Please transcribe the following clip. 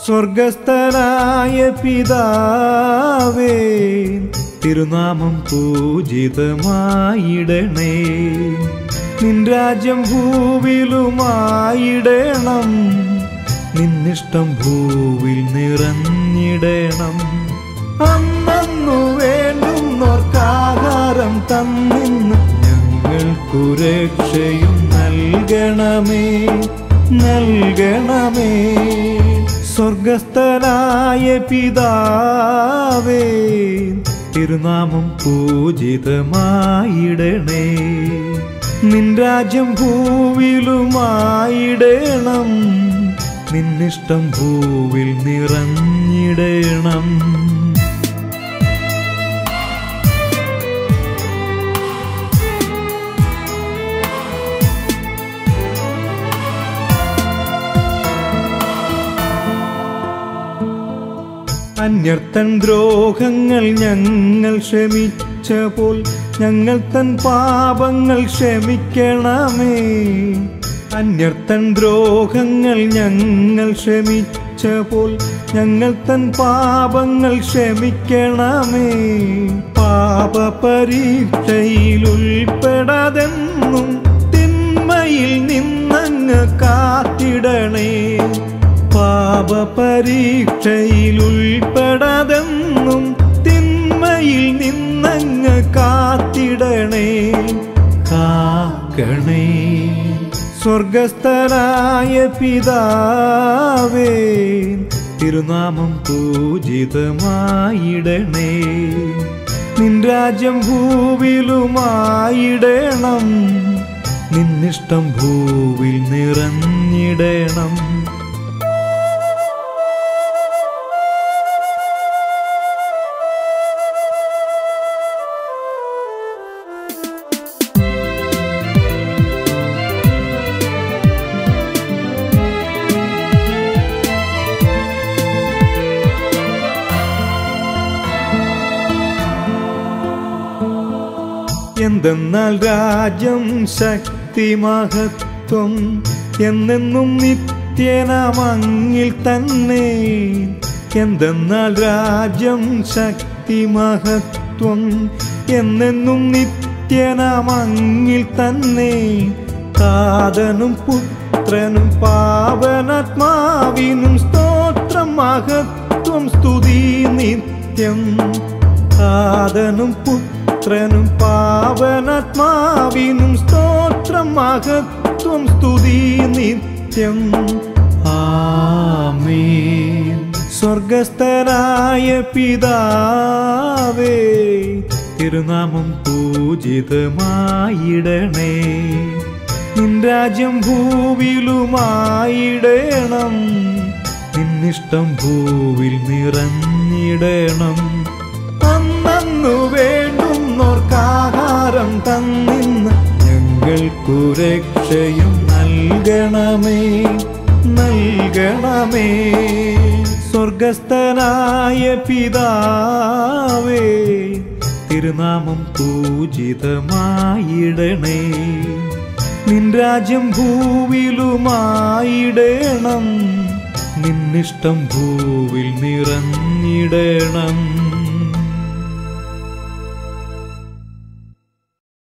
സ്വർഗസ്ഥനായ പിതാവേ തിരുനാമം പൂജിതമായിടണേ നിൻ രാജ്യം ഭൂവിലുമായിടണം നിന്നിഷ്ടം ഭൂവിൽ നിറഞ്ഞിടണം അന്നു വേണ്ടുന്നോർക്കാഹാരം തന്നിന്ന് ഞങ്ങൾക്കു രക്ഷയും നൽകണമേ നൽകണമേ സ്വർഗസ്ഥനായ പിതാവേ തിരുനാമം പൂജിതമായിടണേ നിൻ രാജ്യം ഭൂവിലുമായിടണം നിന്നിഷ്ടം ഭൂവിൽ നിറഞ്ഞിടണം അന്യർത്തൻ ദ്രോഹങ്ങൾ ഞങ്ങൾ ക്ഷമിച്ച പോൽ ഞങ്ങൾ തൻ പാപങ്ങൾ ക്ഷമിക്കണമേ അന്യർത്തൻ ദ്രോഹങ്ങൾ ഞങ്ങൾ ക്ഷമിച്ച പോൽ ഞങ്ങൾ തൻ പാപങ്ങൾ ക്ഷമിക്കണമേ പാപ പരീക്ഷയിൽ ഉൾപ്പെടാതെന്നും തിന്മയിൽ നിന്നങ്ങ് കാത്തിടണേ പാപ പരീക്ഷയിൽ ഉൾപ്പെടാതെന്നും തിന്മയിൽ നിന്നങ്ങ് കാത്തിടണേ കാക്കണേ സ്വർഗസ്ഥനായ പിതാവേ തിരുനാമം പൂജിതമായിടണേ നിൻ രാജ്യം ഭൂവിലുമായിടണം നിന്നിഷ്ടം ഭൂവിൽ നിറഞ്ഞിടണം എന്തെന്നാൽ രാജ്യം ശക്തി മഹത്വം എന്നെന്നും നിത്യനമങ്ങിൽ തന്നെ എന്തെന്നാൽ രാജ്യം ശക്തി മഹത്വം എന്നെന്നും നിത്യനമങ്ങിൽ തന്നെ കാതനും പുത്രനും പാവനാത്മാവിനും സ്തോത്രം മഹത്വം സ്തുതി നിത്യം കാതനും പുത്രനും പാവനാത്മാവിനും സ്തോത്രം മഹത്വം സ്തുതി നിത്യം ആമേൻ സ്വർഗസ്ഥനായ പിതാവേ തിരുനാമം പൂജിതമായിടണേ നിൻ രാജ്യം ഭൂവിലുമായിടണം നിന്നിഷ്ടം ഭൂവിൽ നിറഞ്ഞിടണം അന്നു വേണ്ടുന്നോർക്കാഹാരം തന്നിന്ന് ഞങ്ങൾക്കു രക്ഷയും നൽകണമേ നൽകണമേ സ്വർഗസ്ഥനായ പിതാവേ തിരുനാമം പൂജിതമായിടണേ നിൻ രാജ്യം ഭൂവിലുമായിടണം നിന്നിഷ്ടം ഭൂവിൽ നിറഞ്ഞിടണം